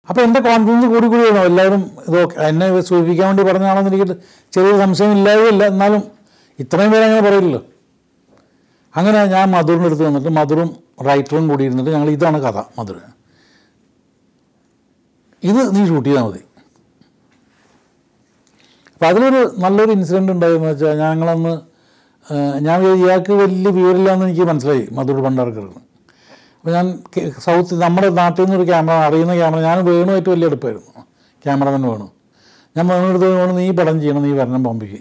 അപ്പോൾ എൻ്റെ കോൺഫിഡൻസ് കൂടി കൂടി വന്നു എല്ലാവരും ഇതൊക്കെ എന്നെ സൂചിപ്പിക്കാൻ വേണ്ടി പറഞ്ഞാണെന്ന് എനിക്ക് ചെറിയ സംശയം ഇല്ലാതില്ല എന്നാലും ഇത്രയും പേര് അങ്ങനെ പറയില്ലല്ലോ അങ്ങനെ ഞാൻ മധുറിൻ്റെ അടുത്ത് വന്നിട്ട് മധുറും റൈറ്ററും കൂടി ഇരുന്നിട്ട് ഞങ്ങൾ ഇതാണ് കഥ മധുര ഇത് നീ ഷൂട്ട് ചെയ്താൽ മതി അപ്പോൾ അതിലൊരു നല്ലൊരു ഇൻസിഡൻറ്റ് ഉണ്ടായെന്ന് വെച്ചാൽ ഞങ്ങളന്ന് ആ, ഞാൻ വിചാരിച്ചു ഇയാൾക്ക് വലിയ വിവരമില്ലാന്ന് എനിക്ക് മനസ്സിലായി മധുർ ഭണ്ഡാർക്കർക്ക് അപ്പോൾ ഞാൻ കെ- സൗത്ത് നമ്മുടെ നാട്ടിൽ നിന്നൊരു ക്യാമറ അറിയുന്ന ക്യാമറ ഞാൻ വേണുമായിട്ട് വലിയ അടുപ്പായിരുന്നു ക്യാമറമാൻ വേണു ഞാൻ വേണു എടുത്ത് വേണു നീ പടം ചെയ്യണം നീ വരണം ബോംബെക്ക്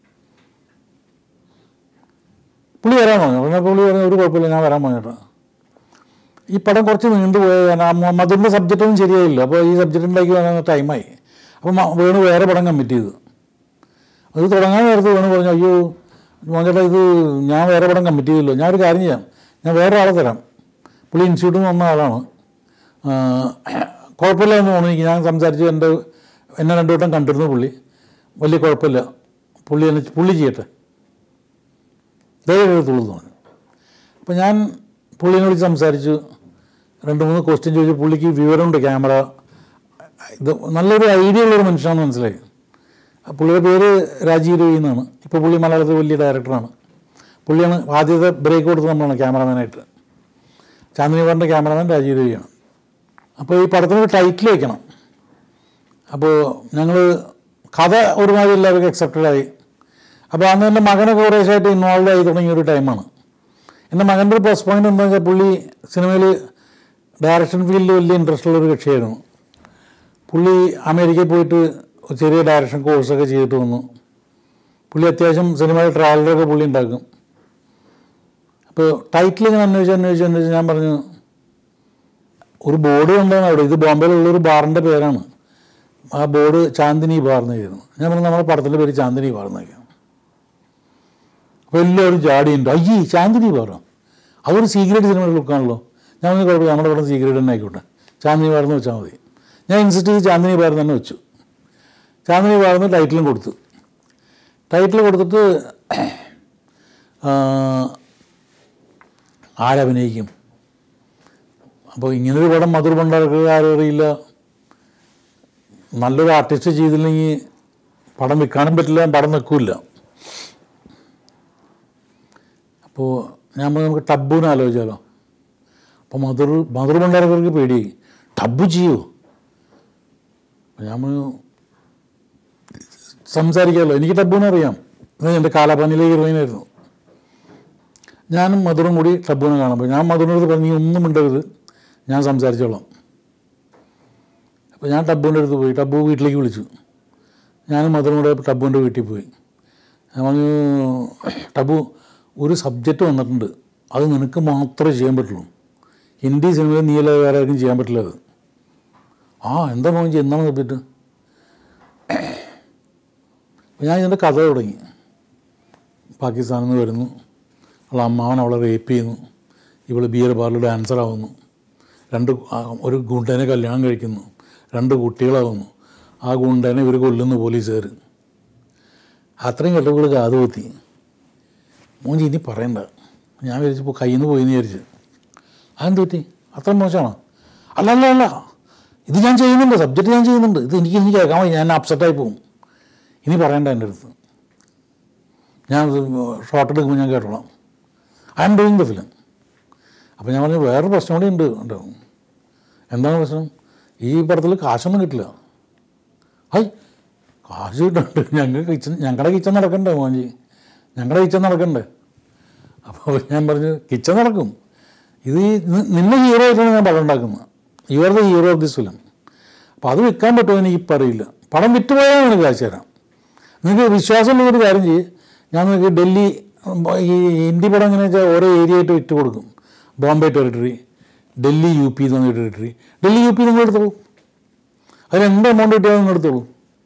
പുള്ളി വരാൻ പറഞ്ഞു പിന്നെ പുള്ളി പറഞ്ഞു ഒരു കുഴപ്പമില്ല ഞാൻ വരാൻ പറഞ്ഞു കേട്ടോ ഈ പടം കുറച്ച് നീണ്ടുപോയ കാരണം മധുറിൻ്റെ സബ്ജക്റ്റൊന്നും ശരിയായില്ല അപ്പോൾ ഈ സബ്ജക്റ്റ് ഉണ്ടാക്കി വരാൻ ടൈമായി അപ്പോൾ മ- വേണു വേറെ പടം കമ്മിറ്റ് ചെയ്തു അത് തുടങ്ങാൻ നേരത്ത് വേണു പറഞ്ഞു അയ്യോ മോഞ്ചേട്ടാ ഇത് ഞാൻ വേറെ പടം കമ്മിറ്റ് ചെയ്തില്ലോ ഞാൻ ഒരു കാര്യം ചെയ്യാം ഞാൻ വേറെ ആളെ തരാം പുള്ളി ഇൻസ്റ്റിറ്റ്യൂട്ടിൽ നിന്ന് വന്ന ആളാണ് ആ, കുഴപ്പമില്ല എന്ന് തോന്നി എനിക്ക് ഞാൻ സംസാരിച്ചു എൻ്റെ എന്നെ രണ്ടു വട്ടം കണ്ടിരുന്നു പുള്ളി വലിയ കുഴപ്പമില്ല പുള്ളി എന്നെ പുള്ളി ചെയ്യട്ടെ ദയവ് എഴുത്തുള്ളൂ തോന്നി അപ്പോൾ ഞാൻ പുള്ളിനെ വിളിച്ച് സംസാരിച്ചു രണ്ട് മൂന്ന് ക്വസ്റ്റ്യൻ ചോദിച്ചു പുള്ളിക്ക് വിവരമുണ്ട് ക്യാമറ ഇത് നല്ലൊരു ഐഡിയ ഉള്ളൊരു മനുഷ്യനാണെന്ന് മനസ്സിലായി ആ പുള്ളിയുടെ പേര് രാജീവ് രവി എന്നാണ് ഇപ്പോൾ പുള്ളി മലയാളത്തിൽ വലിയ ഡയറക്ടറാണ് പുള്ളിയാണ് ആദ്യത്തെ ബ്രേക്ക് കൊടുത്തത് നമ്മളാണ് ക്യാമറമാനായിട്ട് ചാന്ദിനി പാറിൻ്റെ ക്യാമറമാൻ രാജീവ് രവിയാണ് അപ്പോൾ ഈ പടത്തിന് ഒരു ടൈറ്റിൽ വയ്ക്കണം അപ്പോൾ ഞങ്ങൾ കഥ ഒരുമാതിരി എല്ലാവർക്കും accepted ആയി അപ്പോൾ അന്ന് എൻ്റെ മകനൊക്കെ കുറേശ്ശായിട്ട് ഇൻവോൾവ് ആയി തുടങ്ങിയ ഒരു ടൈമാണ് എൻ്റെ മകൻ്റെ ഒരു പ്ലസ് പോയിന്റ് എന്താണെന്ന് വെച്ചാൽ പുള്ളി സിനിമയിൽ ഡയറക്ഷൻ ഫീൽഡിൽ വലിയ ഇൻട്രസ്റ്റ് ഉള്ള ഒരു കക്ഷിയായിരുന്നു പുള്ളി അമേരിക്കയിൽ പോയിട്ട് ഒരു ചെറിയ ഡയറക്ഷൻ കോഴ്സൊക്കെ ചെയ്തിട്ട് വന്നു പുള്ളി അത്യാവശ്യം സിനിമയിൽ ട്രാവലറൊക്കെ പുള്ളി ഉണ്ടാക്കും അപ്പോൾ ടൈറ്റിൽ ഇങ്ങനെ അന്വേഷിച്ച് അന്വേഷിച്ച് അന്വേഷിച്ച് ഞാൻ പറഞ്ഞു ഒരു ബോർഡ് കൊണ്ടാണ് അവിടെ ഇത് ബോംബെയിലുള്ള ഒരു ബാറിൻ്റെ പേരാണ് ആ ബോർഡ് ചാന്ദിനി ബാർ എന്നായിരുന്നു ഞാൻ പറഞ്ഞു നമ്മുടെ പടത്തിൻ്റെ പേര് ചാന്ദിനി ബാർ എന്നൊക്കെയാണ് അപ്പോൾ എല്ലാവരും ചാടിയുണ്ട് അയ്യേ ചാന്ദിനി ബാറോ അതൊരു സീക്രട്ട് സിനിമയുടെ ലുക്കാണല്ലോ ഞാൻ പറഞ്ഞു കുഴപ്പമില്ല നമ്മുടെ പടം സീക്രട്ട് തന്നെ ആയിക്കോട്ടെ ചാന്ദിനി ബാർ എന്ന് വെച്ചാൽ മതി ഞാൻ ഇൻസിസ്റ്റ് ചെയ്ത് ചാന്ദിനി ബാർ തന്നെ വെച്ചു ചാന്ദിനി ബാർ എന്ന് ടൈറ്റിലും കൊടുത്തു ടൈറ്റിൽ കൊടുത്തിട്ട് ആ, ആരഭിനയിക്കും അപ്പോൾ ഇങ്ങനൊരു പടം മധുർ ഭണ്ഡാർക്ക് ആരും അറിയില്ല നല്ലൊരു ആർട്ടിസ്റ്റ് ചെയ്തില്ലെങ്കിൽ പടം വിൽക്കാനും പറ്റില്ല പടം നിൽക്കില്ല അപ്പോൾ ഞാൻ പറഞ്ഞു നമുക്ക് ടബൂന്ന് ആലോചിച്ചാലോ അപ്പോൾ മധുർ മധുർ ഭണ്ഡാരക്കാർക്ക് പേടി ടബ് ചെയ്യൂ അപ്പോൾ ഞാൻ പറഞ്ഞു സംസാരിക്കാമല്ലോ എനിക്ക് ടബൂന്ന് അറിയാം ഇത് എൻ്റെ കാലാപാനിയിലെ ഹീറോയിനായിരുന്നു ഞാനും മധുറും കൂടി ടബൂനെ കാണുമ്പോൾ ഞാൻ മധുറിനടുത്ത് പറഞ്ഞു നീ ഒന്നും മിണ്ടരുത് ഞാൻ സംസാരിച്ചോളാം അപ്പോൾ ഞാൻ ടബുവിൻ്റെ അടുത്ത് പോയി ടബു വീട്ടിലേക്ക് വിളിച്ചു ഞാനും മധുറും കൂടെ ടബുവിൻ്റെ വീട്ടിൽ പോയി ഞാൻ പറഞ്ഞു ടബു ഒരു സബ്ജക്റ്റ് വന്നിട്ടുണ്ട് അത് നിനക്ക് മാത്രമേ ചെയ്യാൻ പറ്റുള്ളൂ ഹിന്ദി സിനിമയിൽ നീയല്ലാതെ വേറെ ആർക്കും ചെയ്യാൻ പറ്റില്ല അത് ആ എന്താ മോൻ ചെയ്യ എന്താണ് സബ്ജക്റ്റ് അപ്പോൾ ഞാൻ ഇതിൻ്റെ കഥ തുടങ്ങി പാകിസ്ഥാനിൽ നിന്ന് വരുന്നു അവളെ അമ്മാവൻ അവളെ റേപ്പ് ചെയ്യുന്നു ഇവൾ ബിയർ ബാറിൽ ഡാൻസർ ആവുന്നു രണ്ട് ആ, ഒരു ഗുണ്ടനെ കല്യാണം കഴിക്കുന്നു രണ്ട് കുട്ടികളാവുന്നു ആ ഗുണ്ടനെ ഇവർ കൊല്ലുന്നു പോലീസുകാർ അത്രയും കേട്ടപ്പോൾ കാത് കുത്തി മോൻ ഇനി പറയണ്ട ഞാൻ വിചാരിച്ചപ്പോൾ കയ്യിൽ നിന്ന് പോയിന്ന് വിചാരിച്ചു അതെന്ത് പറ്റി അത്ര മോശമാണോ അല്ല അല്ല അല്ല ഇത് ഞാൻ ചെയ്യുന്നുണ്ട് സബ്ജക്റ്റ് ഞാൻ ചെയ്യുന്നുണ്ട് ഇത് എനിക്ക് ഇനി കേൾക്കാൻ വയ്യ ഞാൻ അപ്സെറ്റായി പോകും ഇനി പറയണ്ട എൻ്റെ അടുത്ത് ഞാൻ ഷോർട്ട് എടുക്കുമ്പോൾ ഞാൻ കേട്ടോളാം I'm doing the film അപ്പോൾ ഞാൻ പറഞ്ഞു വേറെ പ്രശ്നം കൂടി ഉണ്ട് ഉണ്ട് എന്താണ് പ്രശ്നം ഈ പടത്തിൽ കാശൊന്നും കിട്ടില്ല ഹൈ കാശ് കിട്ടുന്നുണ്ട് ഞങ്ങൾക്ക് കിച്ചൺ ഞങ്ങളുടെ കിച്ചൺ നടക്കണ്ടേ മോഞ്ചി ഞങ്ങളുടെ കിച്ചൺ നടക്കണ്ടേ അപ്പോൾ ഞാൻ പറഞ്ഞു കിച്ചൺ നടക്കും ഇത് ഈ നി- നിന്നെ ഹീറോ ആയിട്ടാണ് ഞാൻ പടം ഉണ്ടാക്കുന്നത് you are the hero of this film അപ്പോൾ അത് വിൽക്കാൻ പറ്റുമോ എന്ന് എനിക്ക് അറിയില്ല പടം വിറ്റുപോയാൽ എനിക്ക് കാശ് തരാം നിങ്ങൾക്ക് വിശ്വാസമുള്ള ഒരു കാര്യം ചെയ്യും ഞാൻ നിങ്ങൾക്ക് ഡൽഹി ഉം, ഈ ഹിന്ദി പടം എങ്ങനെയാ വെച്ചാൽ ഓരോ ഏരിയ ആയിട്ട് വിറ്റ് കൊടുക്കും Bombay territory Delhi U P എന്ന് പറഞ്ഞ ടെറിട്ടറി ഡൽഹി യു പി നിങ്ങൾ എടുത്തോളൂ അതിന് എന്ത് എമൗണ്ട് കിട്ടിയാൽ നിങ്ങൾ എടുത്തോളൂ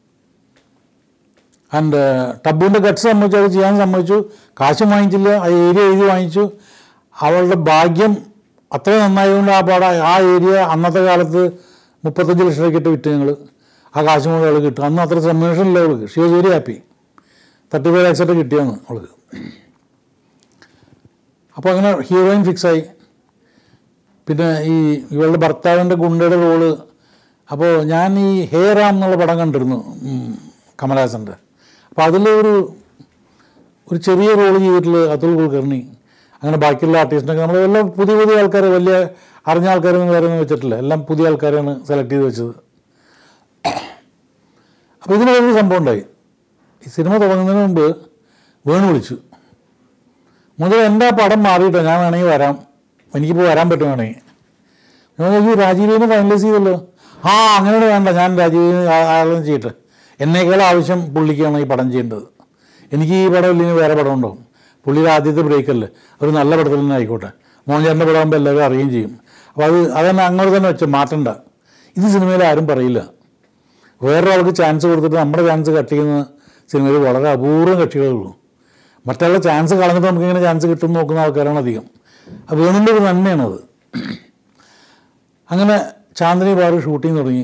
ആൻഡ് ടബുവിൻ്റെ ഗട്ട്സ് സമ്മതിച്ചു അത് ചെയ്യാൻ സമ്മതിച്ചു കാശും വാങ്ങിച്ചില്ല ആ ഏരിയ എഴുതി വാങ്ങിച്ചു അവളുടെ ഭാഗ്യം അത്രയും നന്നായതുകൊണ്ട് ആ പാട ആ ഏരിയ അന്നത്തെ കാലത്ത് മുപ്പത്തഞ്ച് ലക്ഷം രൂപയ്ക്കിട്ട് വിറ്റ് ഞങ്ങൾ ആ കാശ് മുഴുവൻ അവൾ കിട്ടും അന്ന് അത്ര സമ്മേഷൻ ഇല്ല അവൾക്ക് she was very happy thirty five ലാക്സായിട്ട് കിട്ടിയാണ് അവൾക്ക് അപ്പോൾ അങ്ങനെ ഹീറോയിൻ ഫിക്സായി പിന്നെ ഈ ഇവളുടെ ഭർത്താവിൻ്റെ ഗുണ്ടയുടെ റോള് അപ്പോൾ ഞാൻ ഈ ഹേ റാം എന്നുള്ള പടം കണ്ടിരുന്നു ഉം, കമലഹാസൻ്റെ അപ്പോൾ അതിലൊരു ഒരു ചെറിയ റോൾ ചെയ്തിട്ടുള്ള അതുൽ കുൽക്കർണി അങ്ങനെ ബാക്കിയുള്ള ആർട്ടിസ്റ്റിനൊക്കെ നമ്മൾ എല്ലാം പുതിയ പുതിയ ആൾക്കാർ വലിയ അറിഞ്ഞ ആൾക്കാരൊന്നും വേറെ ഒന്നും വെച്ചിട്ടില്ല എല്ലാം പുതിയ ആൾക്കാരാണ് സെലക്ട് ചെയ്ത് വെച്ചത് അപ്പോൾ ഇതിനൊരു സംഭവം ഉണ്ടായി ഈ സിനിമ തുടങ്ങുന്നതിന് മുമ്പ് വേണു വിളിച്ചു മുതൽ എൻ്റെ ആ പടം മാറിയിട്ടോ ഞാൻ വേണമെങ്കിൽ വരാം എനിക്കിപ്പോൾ വരാൻ പറ്റും വേണമെങ്കിൽ ഞാൻ പറഞ്ഞു, ഈ രാജീവിനെ ഫൈനലൈസ് ചെയ്തല്ലോ ആ അങ്ങനെ വേണ്ട ഞാൻ രാജീവിന് ആളും ചെയ്യട്ടെ എന്നേക്കാൾ ആവശ്യം പുള്ളിക്കാണ് ഈ പടം ചെയ്യേണ്ടത് എനിക്ക് ഈ പടം ഇല്ലെങ്കിൽ വേറെ പടം ഉണ്ടാവും പുള്ളിയുടെ ആദ്യത്തെ ബ്രേക്കല്ലേ ഒരു നല്ല പടത്തിൽ തന്നെ ആയിക്കോട്ടെ മോഹൻചാറിൻ്റെ പടം ആകുമ്പോൾ എല്ലാവരും അറിയുകയും ചെയ്യും അപ്പോൾ അത് അതന്നെ അങ്ങോട്ട് തന്നെ വെച്ച് മാറ്റണ്ട ഇത് സിനിമയിൽ ആരും പറയില്ല വേറൊരാൾക്ക് ചാൻസ് കൊടുത്തിട്ട് നമ്മുടെ ചാൻസ് കട്ട് ചെയ്യുന്ന സിനിമയിൽ വളരെ അപൂർവം കക്ഷികളേ ഉള്ളൂ മറ്റുള്ള ചാൻസ് കളഞ്ഞിട്ട് നമുക്ക് ഇങ്ങനെ ചാൻസ് കിട്ടും നോക്കുന്ന ആൾക്കാരാണ് അധികം അത് വേണുൻ്റെ ഒരു നന്മയാണത് അങ്ങനെ ചാന്ദിനി ബാറ് ഷൂട്ടിങ് തുടങ്ങി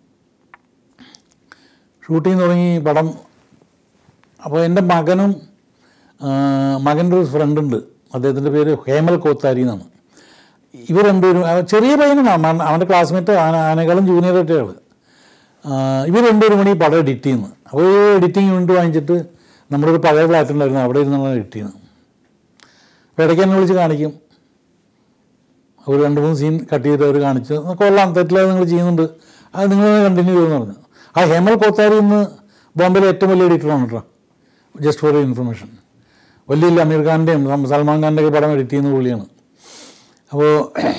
ഷൂട്ടിങ് തുടങ്ങി പടം അപ്പോൾ എൻ്റെ മകനും ആ, മകൻ്റെ ഒരു ഫ്രണ്ടുണ്ട് അദ്ദേഹത്തിൻ്റെ പേര് ഹേമൽ കോത്താരി എന്നാണ് ഇവർ രണ്ടുപേരും അവൻ ചെറിയ പയ്യനാണ് അവൻ അവൻ്റെ ക്ലാസ്മേറ്റ് ആനേക്കാളും ജൂനിയർ ആയിട്ട് ആൾ ഇവർ രണ്ടുപേരും കൂടി ഈ പടം എഡിറ്റ് ചെയ്യുന്നു അപ്പോൾ ഈ എഡിറ്റിംഗ് യൂണിറ്റ് വാങ്ങിച്ചിട്ട് നമ്മുടെ ഒരു പഴയ ഫ്ലാറ്റ് ഉണ്ടായിരുന്നു അവിടെ ഇരുന്നാണ് എഡിറ്റ് ചെയ്യുന്നത് അപ്പോൾ ഇടയ്ക്ക് എന്നെ വിളിച്ച് കാണിക്കും ഒരു രണ്ട് മൂന്ന് സീൻ കട്ട് ചെയ്തിട്ട് അവർ കാണിച്ചു കൊള്ളാം തെറ്റില്ലാതെ നിങ്ങൾ ചെയ്യുന്നുണ്ട് അത് നിങ്ങൾ കണ്ടിന്യൂ ചെയ്യുമെന്ന് പറഞ്ഞു ആ ഹേമൽ കോത്താരി ഇന്ന് ബോംബെയിലെ ഏറ്റവും വലിയ എഡിറ്ററാണ് കേട്ടോ ജസ്റ്റ് ഫോർ ഇൻഫർമേഷൻ വലിയ വലിയ അമീർ ഖാൻ്റെയും സം- സൽമാൻ ഖാൻ്റെ ഒക്കെ പടം എഡിറ്റ് ചെയ്യുന്ന പുള്ളിയാണ് അപ്പോൾ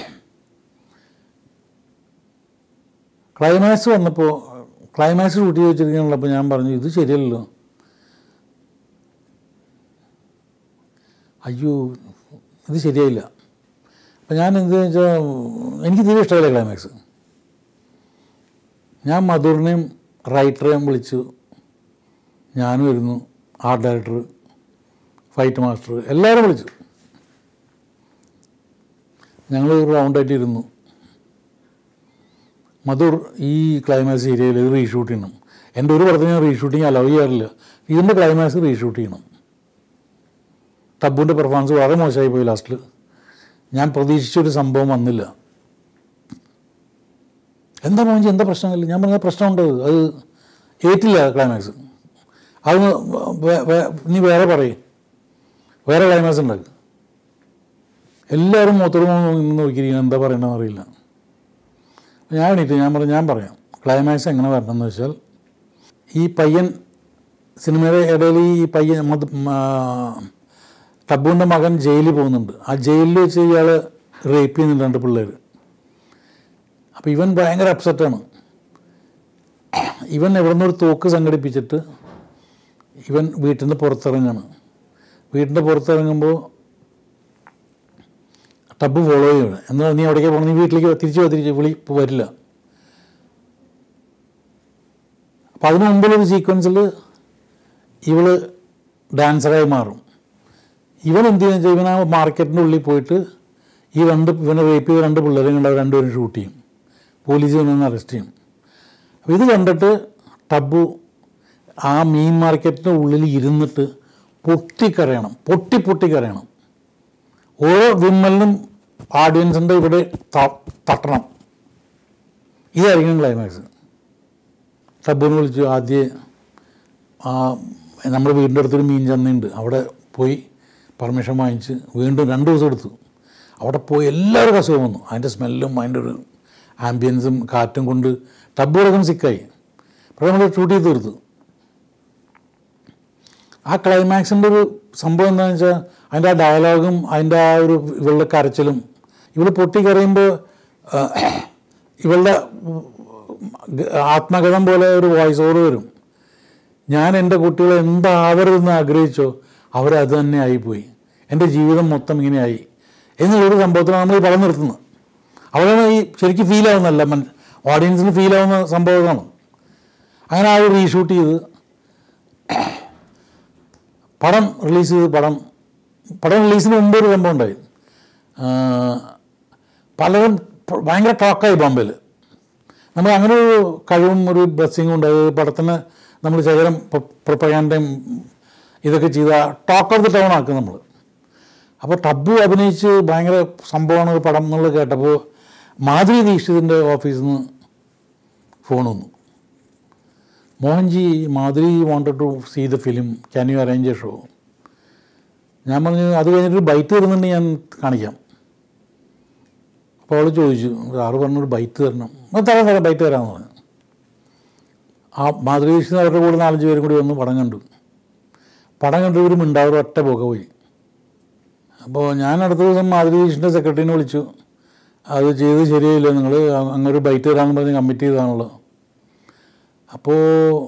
ക്ലൈമാക്സ് വന്നപ്പോൾ ക്ലൈമാക്സ് ഷൂട്ട് ചെയ്ത് വെച്ചിരിക്കണല്ലോ ഞാൻ പറഞ്ഞു ഇത് ശരിയല്ലല്ലോ അയ്യോ ഇത് ശരിയായില്ല അപ്പം ഞാൻ എന്ത് വെച്ചാൽ എനിക്ക് തീരെ ഇഷ്ടമല്ല ക്ലൈമാക്സ് ഞാൻ മധുറിനെയും റൈറ്ററെയും വിളിച്ചു ഞാനും വരുന്നു ആർട്ട് ഡയറക്ടർ ഫൈറ്റ് മാസ്റ്റർ എല്ലാവരും വിളിച്ചു ഞങ്ങൾ ഒരു റൗണ്ടായിട്ട് ഇരുന്നു മധുർ ഈ ക്ലൈമാക്സ് ഏരിയയിൽ റീഷൂട്ട് ചെയ്യണം എൻ്റെ ഒരു പടത്തിന് ഞാൻ റീഷൂട്ടിങ് അലൗ ചെയ്യാറില്ല ഇതിൻ്റെ ക്ലൈമാക്സ് റീഷൂട്ട് ചെയ്യണം ടബുവിൻ്റെ പെർഫോമൻസ് വളരെ മോശമായി പോയി ലാസ്റ്റിൽ ഞാൻ പ്രതീക്ഷിച്ചൊരു സംഭവം വന്നില്ല എന്താ മോഞ്ചി എന്താ പ്രശ്നമില്ല ഞാൻ പറഞ്ഞ പ്രശ്നമുണ്ട് അത് ഏറ്റില്ല ക്ലൈമാക്സ് അത് വേ- വേ- നീ വേറെ പറയും വേറെ ക്ലൈമാക്സ് ഉണ്ടാക്കുക എല്ലാവരും മൂത്തോട് നിന്ന് നോക്കിയിരിക്കണം എന്താ പറയണമെന്ന് അറിയില്ല ഞാൻ എണീറ്റ് ഞാൻ പറഞ്ഞു ഞാൻ പറയാം ക്ലൈമാക്സ് എങ്ങനെ വരണമെന്ന് വെച്ചാൽ ഈ പയ്യൻ സിനിമയുടെ ഇടയിൽ ഈ പയ്യൻ മത് ടബുവിൻ്റെ മകൻ ജയിലിൽ പോകുന്നുണ്ട് ആ ജയിലിൽ വെച്ച് ഇയാൾ റേപ്പ് ചെയ്യുന്നുണ്ട് രണ്ട് പിള്ളേർ അപ്പോൾ ഇവൻ ഭയങ്കര അപ്സെറ്റാണ് ഇവൻ എവിടെ ഒരു തോക്ക് സംഘടിപ്പിച്ചിട്ട് ഇവൻ വീട്ടിൽ നിന്ന് പുറത്തിറങ്ങാണ് വീട്ടിൻ്റെ പുറത്തിറങ്ങുമ്പോൾ ടബ് ഫോളോ ചെയ്യണം എന്നാൽ നീ എവിടേക്ക് പോകണം നീ വീട്ടിലേക്ക് തിരിച്ചു പോ, തിരിച്ച് വിളി വരില്ല അപ്പം അതിന് മുമ്പിലൊരു സീക്വൻസിൽ ഇവള് ഡാൻസറായി മാറും ഇവൻ എന്ത് ചെയ്യുന്ന വെച്ചാൽ ഇവൻ ആ മാർക്കറ്റിൻ്റെ ഉള്ളിൽ പോയിട്ട് ഈ രണ്ട് ഇവനെ റേപ്പ് ചെയ്ത രണ്ട് പിള്ളേരെയും കൊണ്ട് അവർ രണ്ടുപേരും ഷൂട്ട് ചെയ്യും പോലീസ് ഇവനൊന്ന് അറസ്റ്റ് ചെയ്യും അപ്പോൾ ഇത് കണ്ടിട്ട് ടബു ആ മീൻ മാർക്കറ്റിൻ്റെ ഉള്ളിൽ ഇരുന്നിട്ട് പൊട്ടിക്കരയണം പൊട്ടി പൊട്ടിക്കരയണം ഓരോ വിമ്മലിനും ഓഡിയൻസിൻ്റെ ഇവിടെ ത- തട്ടണം ഇതായിരിക്കും ക്ലൈമാക്സ് ടബുവിനെ വിളിച്ചു ആദ്യം ആ നമ്മുടെ വീടിൻ്റെ അടുത്തൊരു മീൻ ചന്തയുണ്ട് അവിടെ പോയി പെർമിഷൻ വാങ്ങിച്ച് വീണ്ടും രണ്ട് ദിവസം എടുത്തു അവിടെ പോയി എല്ലാവരും അസുഖം വന്നു അതിൻ്റെ സ്മെല്ലും അതിൻ്റെ ഒരു ആംബിയൻസും കാറ്റും കൊണ്ട് ടബ് അടക്കം സിക്കായി അപ്പോൾ നമ്മൾ ഷൂട്ട് ചെയ്ത് തീർത്തു ആ ക്ലൈമാക്സിൻ്റെ ഒരു സംഭവം എന്താണെന്ന് വെച്ചാൽ അതിൻ്റെ ആ ഡയലോഗും അതിൻ്റെ ആ ഒരു ഇവളുടെ കരച്ചിലും ഇവൾ പൊട്ടിക്കരയുമ്പോൾ ഇവളുടെ ആത്മകഥം പോലെ ഒരു വോയിസ് ഓവർ വരും ഞാൻ എൻ്റെ കുട്ടികളെ എന്താവരുതെന്ന് ആഗ്രഹിച്ചോ അവരത് തന്നെ ആയിപ്പോയി എൻ്റെ ജീവിതം മൊത്തം ഇങ്ങനെയായി എന്നുള്ളൊരു സംഭവത്തിലാണ് നമ്മൾ ഈ പടം നിർത്തുന്നത് അവിടെയാണ് ഈ ശരിക്കും ഫീൽ ആവുന്നതല്ല മൻ ഓഡിയൻസിന് ഫീൽ ആവുന്ന സംഭവമാണ് അങ്ങനെ ആ ഒരു റീഷൂട്ട് ചെയ്ത് പടം റിലീസ് ചെയ്ത് പടം പടം റിലീസിന് മുമ്പ് ഒരു സംഭവം ഉണ്ടായി ആ, പലരും പ- ഭയങ്കര ടോക്കായി ബോംബെയിൽ നമ്മൾ അങ്ങനെ ഒരു കഴിവും ഒരു ബ്ലെസ്സിങ്ങും ഉണ്ട് അത് പടത്തിന് നമ്മൾ ശകലം പ്രൊപ്പഗാൻഡയും ഇതൊക്കെ ചെയ്ത ടോക്ക് ഓഫ് ദി ടൗൺ ആക്കും നമ്മൾ അപ്പോൾ ടബു അഭിനയിച്ച് ഭയങ്കര സംഭവമാണ് ഒരു പടം എന്നുള്ളത് കേട്ടപ്പോൾ മാധുരി ദീക്ഷിതിൻ്റെ ഓഫീസിൽ നിന്ന് ഫോൺ വന്നു Mohanji Madhuri wanted to see the film can you arrange a show ഞാൻ പറഞ്ഞു അത് കഴിഞ്ഞിട്ട് ബൈറ്റ് തരുന്നുണ്ട് ഞാൻ കാണിക്കാം അപ്പോൾ അവൾ ചോദിച്ചു സാറ് പറഞ്ഞൊരു ബൈറ്റ് തരണം "ആ, തരാം തരാം ബൈറ്റ് തരാമെന്ന് പറഞ്ഞു ആ മാധുരി ദീക്ഷിത് അവരുടെ കൂടെ നാലഞ്ച് പേരും കൂടി വന്ന് പടം കണ്ടു പടം കണ്ടു ഒരു മിണ്ടാവർ ഒറ്റ പുക പോയി അപ്പോൾ ഞാൻ അടുത്ത ദിവസം മാധുരി ദീക്ഷിൻ്റെ സെക്രട്ടറിനെ വിളിച്ചു അത് ചെയ്ത് ശരിയായില്ല നിങ്ങൾ അങ്ങൊരു ബൈറ്റ് തരാമെന്ന് പറഞ്ഞ് കമ്മിറ്റ് ചെയ്തതാണല്ലോ അപ്പോൾ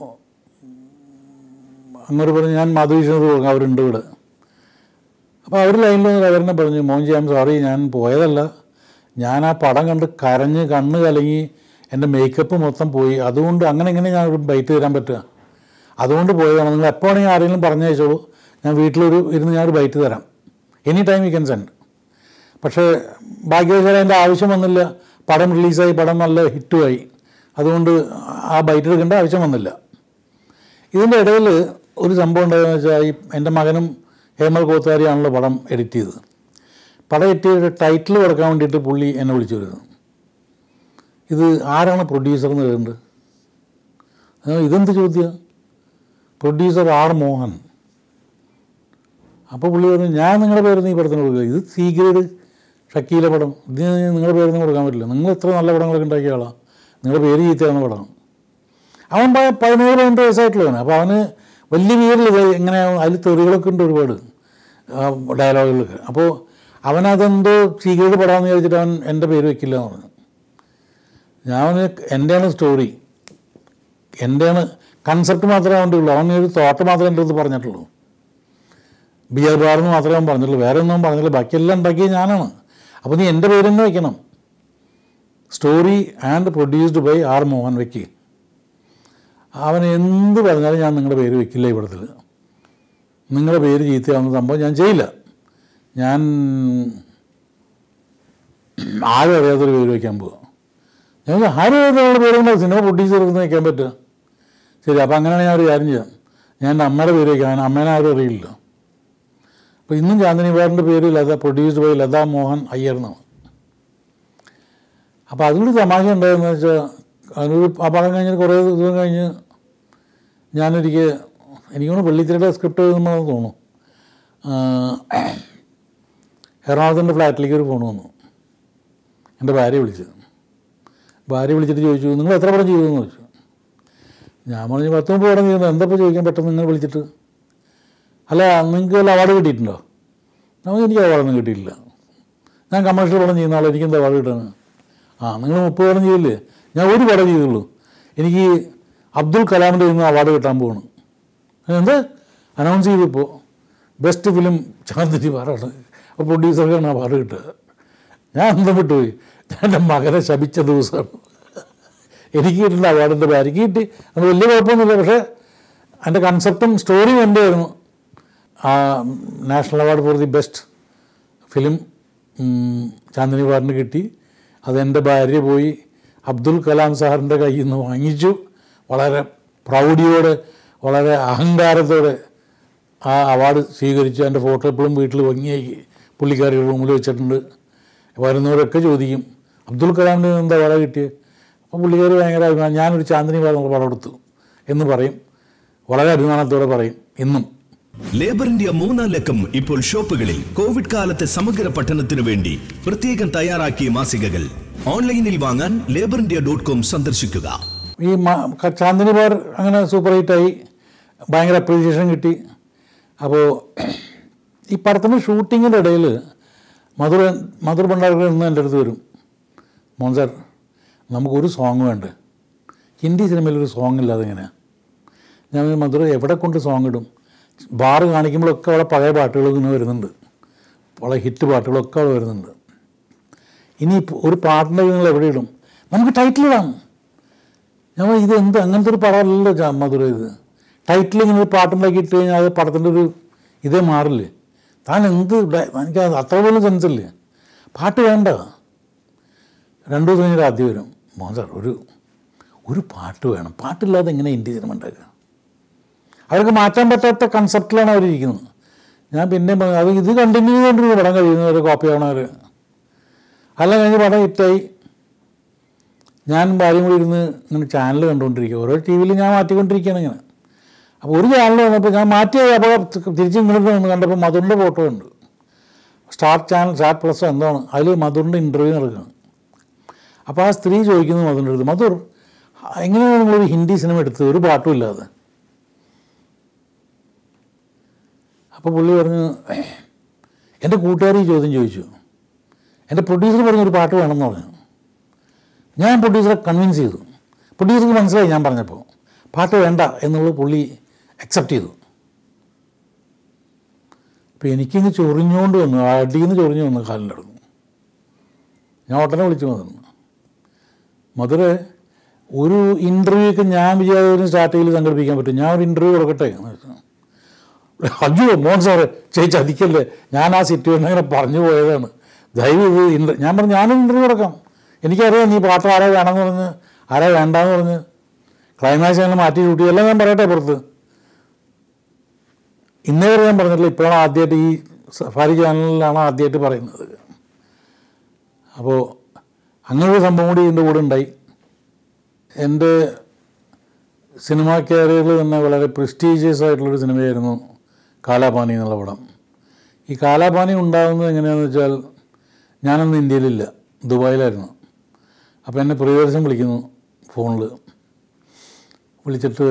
അങ്ങോട്ട് പറഞ്ഞു ഞാൻ മാധുരി ദീക്ഷിത് കൊടുക്കാം അവരുണ്ട് ഇവിടെ അപ്പോൾ അവർ ലൈനിൽ വന്ന് അവരെന്നെ പറഞ്ഞു മോൻജി ഐ എം സോറി ഞാൻ പോയതല്ല ഞാൻ ആ പടം കണ്ട് കരഞ്ഞ് കണ്ണ് കലങ്ങി എൻ്റെ മേക്കപ്പ് മൊത്തം പോയി അതുകൊണ്ട് അങ്ങനെ ഇങ്ങനെ ഞാൻ ഒരു ബൈറ്റ് തരാൻ പറ്റുക അതുകൊണ്ട് പോയതാണ് നിങ്ങൾ എപ്പോൾ വേണമെങ്കിൽ ആരെങ്കിലും പറഞ്ഞയച്ചോളൂ ഞാൻ വീട്ടിലൊരു ഇരുന്ന് ഞാനൊരു ബൈറ്റ് തരാം any time you can send പക്ഷേ ഭാഗ്യവശാലും അതിൻ്റെ ആവശ്യം വന്നില്ല പടം റിലീസായി പടം നല്ല ഹിറ്റുമായി അതുകൊണ്ട് ആ ബൈറ്റ് എടുക്കേണ്ട ആവശ്യം വന്നില്ല ഇതിൻ്റെ ഇടയിൽ ഒരു സംഭവം ഉണ്ടായതെന്ന് വെച്ചാൽ ഈ എൻ്റെ മകനും ഹേമൽ കോത്താരിയാണല്ലോ പടം എഡിറ്റ് ചെയ്തത് പടം എഡിറ്റ് ചെയ്തിട്ട് ടൈറ്റിൽ കൊടുക്കാൻ വേണ്ടിയിട്ട് പുള്ളി എന്നെ വിളിച്ചു വരുന്നു ഇത് ആരാണ് പ്രൊഡ്യൂസർ എന്ന് കേൾക്കുന്നത് ആ, ഇതെന്ത് ചോദ്യം പ്രൊഡ്യൂസർ ആർ മോഹൻ അപ്പോൾ പുള്ളി പറഞ്ഞു ഞാൻ നിങ്ങളുടെ പേരൊന്നും ഈ പടത്തിന് കൊടുക്കില്ല ഇത് സി ഗ്രേഡ് ഷക്കീല പടം ഇതിന് നിങ്ങളുടെ പേരൊന്നും കൊടുക്കാൻ പറ്റില്ല നിങ്ങൾ എത്ര നല്ല പടങ്ങളൊക്കെ ഉണ്ടാക്കിയ ആളാണ് നിങ്ങളുടെ പേര് ചീത്തയാണ് പടം അവൻ പ- പതിനേഴ് പതിനെട്ട് വയസ്സായിട്ടുള്ളതാണ് അപ്പോൾ അവന് വലിയ വീരിൽ ഇത് എങ്ങനെ അതിൽ തെറികളൊക്കെ ഉണ്ട് ഒരുപാട് ഡയലോഗുകളൊക്കെ അപ്പോൾ അവനതെന്തോ സീക്രട്ട് പടാമെന്ന് വിചാരിച്ചിട്ട് അവൻ എൻ്റെ പേര് വെക്കില്ല എന്ന് പറഞ്ഞു ഞാൻ അവന് എൻ്റെയാണ് സ്റ്റോറി എൻ്റെയാണ് കൺസെപ്റ്റ് മാത്രമേ അവൻ്റെ ഉള്ളൂ അവൻ ഒരു തോട്ട് മാത്രമേ എൻ്റെ അടുത്ത് പറഞ്ഞിട്ടുള്ളൂ ബിയർ ബാറെന്ന് മാത്രമേ അവൻ പറഞ്ഞിട്ടുള്ളൂ വേറെ ഒന്നും അവൻ പറഞ്ഞില്ല ബാക്കിയെല്ലാം ഉണ്ടാക്കിയത് ഞാനാണ് അപ്പോൾ നീ എൻ്റെ പേര് തന്നെ വെക്കണം story and produced by R Mohan വെക്കി അവൻ എന്ത് പറഞ്ഞാലും ഞാൻ നിങ്ങളുടെ പേര് വെക്കില്ല ഈ പടത്തിൽ നിങ്ങളുടെ പേര് ചീത്തയാവുന്ന സംഭവം ഞാൻ ചെയ്യില്ല ഞാൻ ആരും അറിയാത്തൊരു പേര് വയ്ക്കാൻ പോവുക ഞാൻ ചോദിച്ചു, ആരും അറിയാത്ത പേര് കൊണ്ട് സിനിമ പ്രൊഡ്യൂസർ എന്ന് വയ്ക്കാൻ പറ്റുക ശരി അപ്പോൾ അങ്ങനെയാണെങ്കിൽ ഞാൻ ഒരു കാര്യം ചെയ്യാം ഞാൻ എൻ്റെ അമ്മയുടെ പേര് വയ്ക്കാം അവൻ അമ്മേനെ ആരും അറിയില്ല അപ്പോൾ ഇന്നും ചാന്ദിനി ബാറിൻ്റെ പേര് ലത പ്രൊഡ്യൂസ്ഡ് ബൈ ലതാ മോഹൻ അയ്യർ എന്നാണ് അപ്പോൾ അതിലൊരു തമാശ ഉണ്ടായതെന്ന് വെച്ചാൽ അതിനൊരു ആ പടം കഴിഞ്ഞിട്ട് കുറേ ദിവസം കഴിഞ്ഞ് ഞാനൊരിക്കൽ എനിക്കൊന്ന് വെള്ളിത്തിരയുടെ സ്ക്രിപ്റ്റ് എഴുതുമ്പോൾ തോന്നുന്നു ആ, എറണാകുളത്തിൻ്റെ ഫ്ലാറ്റിലേക്ക് ഒരു ഫോൺ വന്നു എൻ്റെ ഭാര്യ വിളിച്ചത് ഭാര്യ വിളിച്ചിട്ട് ചോദിച്ചു നിങ്ങൾ എത്ര പടം ചെയ്തു എന്ന് ചോദിച്ചു ഞാൻ പറഞ്ഞു പത്ത് മുപ്പത് പടം ചെയ്യുന്നു എന്താ ഇപ്പോൾ ചോദിക്കാൻ പെട്ടെന്ന് നിങ്ങൾ വിളിച്ചിട്ട് അല്ല നിങ്ങൾക്ക് വല്ല അവാർഡ് കിട്ടിയിട്ടുണ്ടോ നമുക്ക് എനിക്ക് അവാർഡൊന്നും കിട്ടിയിട്ടില്ല ഞാൻ കമേഴ്ഷ്യൽ പടം ചെയ്യുന്ന ആളെ എനിക്ക് എന്താ അവാർഡ് കിട്ടാണ് ആ നിങ്ങൾ മുപ്പത് പടം ചെയ്യില്ലേ ഞാൻ ഒരു പടം ചെയ്തുള്ളൂ എനിക്ക് അബ്ദുൽ കലാമിൻ്റെ നിന്ന് അവാർഡ് കിട്ടാൻ പോവാണ് എന്ത് അനൗൺസ് ചെയ്തപ്പോൾ ബെസ്റ്റ് ഫിലിം ചാന്ദിനി പാറാണ് അപ്പോൾ പ്രൊഡ്യൂസർക്കാണ് അവാർഡ് കിട്ടുക ഞാൻ അന്തം വിട്ടുപോയി ഞാൻ എൻ്റെ മകനെ ശപിച്ച ദിവസമാണ് എനിക്ക് കിട്ടുന്ന അവാർഡിൻ്റെ ഭാര്യയ്ക്ക് കിട്ടി അത് വലിയ കുഴപ്പമൊന്നുമില്ല പക്ഷേ അതിൻ്റെ കൺസെപ്റ്റും സ്റ്റോറിയും എൻ്റെ ആയിരുന്നു ആ national award for the best film ഉം, ചാന്ദിനി പാറിന് കിട്ടി അതെൻ്റെ ഭാര്യ പോയി അബ്ദുൽ കലാം സാറിൻ്റെ കയ്യിൽ നിന്ന് വാങ്ങിച്ചു വളരെ പ്രൗഢിയോടെ വളരെ അഹങ്കാരത്തോടെ ആ അവാർഡ് സ്വീകരിച്ചു എൻ്റെ ഫോട്ടോ എപ്പോഴും വീട്ടിൽ ഭംഗിയാക്കി പുള്ളിക്കാരി റൂമിൽ വെച്ചിട്ടുണ്ട് വരുന്നവരൊക്കെ ചോദിക്കും അബ്ദുൽ കലാമിന് എന്താ അവാർഡ് കിട്ടിയത് അപ്പോൾ പുള്ളിക്കാരി ഭയങ്കര അഭിമാനം ഞാനൊരു ചാന്ദിനി പാർ പടം എടുത്തു എന്ന് പറയും വളരെ അഭിമാനത്തോടെ പറയും ഇന്നും ലേബർ ഇന്ത്യ മൂന്നാം ലക്കം ഇപ്പോൾ ഷോപ്പുകളിൽ കോവിഡ് കാലത്തെ സമഗ്ര പഠനത്തിനു വേണ്ടി പ്രത്യേകം തയ്യാറാക്കിയ മാസികകൾ ഓൺലൈനിൽ വാങ്ങാൻ ലേബർ ഇന്ത്യ ഡോട്ട് കോം സന്ദർശിക്കുക ഈ മ- ക- ചാന്ദിനി പാർ അങ്ങനെ സൂപ്പർ ഹിറ്റായി ഭയങ്കര അപ്രീസിയേഷൻ കിട്ടി അപ്പോൾ ഈ പടത്തിൻ്റെ ഷൂട്ടിങ്ങിൻ്റെ ഇടയിൽ മധുര മധുർ ഭണ്ഡാർക്കർ ഇന്ന് എൻ്റെ അടുത്ത് വരും മോൻ സാർ നമുക്കൊരു സോങ് വേണ്ടേ ഹിന്ദി സിനിമയിൽ ഒരു സോങ് ഇല്ലാതെ എങ്ങനെയാണ് ഞാൻ പറഞ്ഞു, മധുര എവിടെ കൊണ്ട് സോങ് ഇടും ബാറ് കാണിക്കുമ്പോഴൊക്കെ അവിടെ പഴയ പാട്ടുകൾ ഇങ്ങനെ വരുന്നുണ്ട് വളരെ ഹിറ്റ് പാട്ടുകളൊക്കെ അവിടെ വരുന്നുണ്ട് ഇനി ഒരു പാട്ടിൻ്റെ നിങ്ങൾ എവിടെ ഇടും നമുക്ക് ടൈറ്റിൽ ഇടാം ഞാൻ പറഞ്ഞു, ഇത് എന്ത് അങ്ങനത്തെ ഒരു പടമല്ലല്ലോ ചാ- മധുര ഇത് ടൈറ്റിൽ ഇങ്ങനെ ഒരു പാട്ടുണ്ടാക്കി ഇട്ട് കഴിഞ്ഞാൽ അത് പടത്തിൻ്റെ ഒരു ഇതേ മാറില്ലേ താൻ എന്ത് ഡ- എനിക്ക് അത് അത്ര പോലും സെൻസ് ഇല്ലേ പാട്ട് വേണ്ട രണ്ടു ദിവസം കഴിഞ്ഞിട്ട് ആദ്യം വരും മോഹൻ സാർ ഒരു ഒരു പാട്ട് വേണം പാട്ടില്ലാതെ എങ്ങനെ ഇന്ത്യ സിനിമ ഉണ്ടാക്കുക അവർക്ക് മാറ്റാൻ പറ്റാത്ത കൺസെപ്റ്റിലാണ് അവരിയ്ക്കുന്നത് ഞാൻ പിന്നെ പറഞ്ഞു, അത് ഇത് കണ്ടിന്യൂ ചെയ്തുകൊണ്ടിരുന്നു പടം കഴിയുന്നവർ കോപ്പി ആവണവർ അല്ല കഴിഞ്ഞ് പടം ഹിറ്റായി ഞാൻ ഭാര്യയും കൂടി ഇരുന്ന് ഇങ്ങനെ ചാനൽ കണ്ടുകൊണ്ടിരിക്കുക ഓരോ ടി വിയിൽ ഞാൻ മാറ്റിക്കൊണ്ടിരിക്കുകയാണ് ഇങ്ങനെ അപ്പോൾ ഒരു ചാനൽ വന്നപ്പോൾ ഞാൻ മാറ്റി അപ്പോൾ തിരിച്ച് ഇങ്ങോട്ട് വന്ന് കണ്ടപ്പോൾ മധുറിൻ്റെ ഫോട്ടോ ഉണ്ട് സ്റ്റാർ ചാനൽ സ്റ്റാർ പ്ലസ് എന്താണ് അതിൽ മധുറിൻ്റെ ഇൻ്റർവ്യൂ നടക്കുകയാണ് അപ്പോൾ ആ സ്ത്രീ ചോദിക്കുന്നു മധുറിൻ്റെ അടുത്ത് മധുർ എങ്ങനെയാണ് നിങ്ങളൊരു ഹിന്ദി സിനിമ എടുത്തത് ഒരു പാട്ടും ഇല്ലാതെ അപ്പോൾ പുള്ളി പറഞ്ഞു എൻ്റെ കൂട്ടുകാർ ഈ ചോദ്യം ചോദിച്ചു എൻ്റെ പ്രൊഡ്യൂസർ പറഞ്ഞൊരു പാട്ട് വേണമെന്ന് പറഞ്ഞു ഞാൻ പ്രൊഡ്യൂസറെ കൺവിൻസ് ചെയ്തു പ്രൊഡ്യൂസർക്ക് മനസ്സിലായി ഞാൻ പറഞ്ഞപ്പോൾ പാട്ട് വേണ്ട എന്നുള്ളത് പുള്ളി അക്സെപ്റ്റ് ചെയ്തു അപ്പോൾ എനിക്കിങ്ങ് ചൊറിഞ്ഞുകൊണ്ട് വന്നു അടിയിൽ നിന്ന് ചൊറിഞ്ഞു വന്നു കാലിൻ്റെ അടുത്ത് ഞാൻ ഉടനെ വിളിച്ചു വന്നു മധുര ഒരു ഇൻ്റർവ്യൂക്ക് ഞാൻ വിചാരിച്ചു സ്റ്റാർട്ടിങ്ങിൽ സംഘടിപ്പിക്കാൻ പറ്റും ഞാൻ ഒരു ഇൻ്റർവ്യൂ കൊടുക്കട്ടെ എന്ന് ചോദിച്ചു. അയ്യോ മോൻ സാറ് ചേച്ചി അതിക്കല്ലേ ഞാൻ ആ സിറ്റുവേഷൻ അങ്ങനെ പറഞ്ഞു പോയതാണ് ദയവ് ഇത് ഇൻ്റർ ഞാൻ പറഞ്ഞു ഞാനും ഇൻ്റർവ്യൂ കൊടുക്കാം എനിക്കറിയാം നീ പാത്രം ആരാ വേണമെന്ന് പറഞ്ഞ് ആരാ വേണ്ടാന്ന് പറഞ്ഞ് ക്ലൈമാക്സ് അങ്ങനെ മാറ്റി കൂട്ടി എല്ലാം ഞാൻ പറയട്ടെ പുറത്ത് ഇന്നേ വരെ ഞാൻ പറഞ്ഞിട്ടില്ല ഇപ്പോഴാണ് ആദ്യമായിട്ട് ഈ സഫാരി ചാനലിലാണ് ആദ്യമായിട്ട് പറയുന്നത് അപ്പോൾ അങ്ങനെ ഒരു സംഭവം കൂടി ഇതിൻ്റെ കൂടെ ഉണ്ടായി എൻ്റെ സിനിമാ കരിയറിൽ തന്നെ വളരെ പ്രസ്റ്റീജിയസ് ആയിട്ടുള്ളൊരു സിനിമയായിരുന്നു കാലാപാനി എന്നുള്ള പടം ഈ കാലാപാനി ഉണ്ടാകുന്നത് എങ്ങനെയാണെന്ന് വെച്ചാൽ ഞാനന്ന് ഇന്ത്യയിലില്ല ദുബായിലായിരുന്നു അപ്പോൾ എന്നെ പ്രിയദർശൻ വിളിക്കുന്നു ഫോണിൽ വിളിച്ചിട്ട്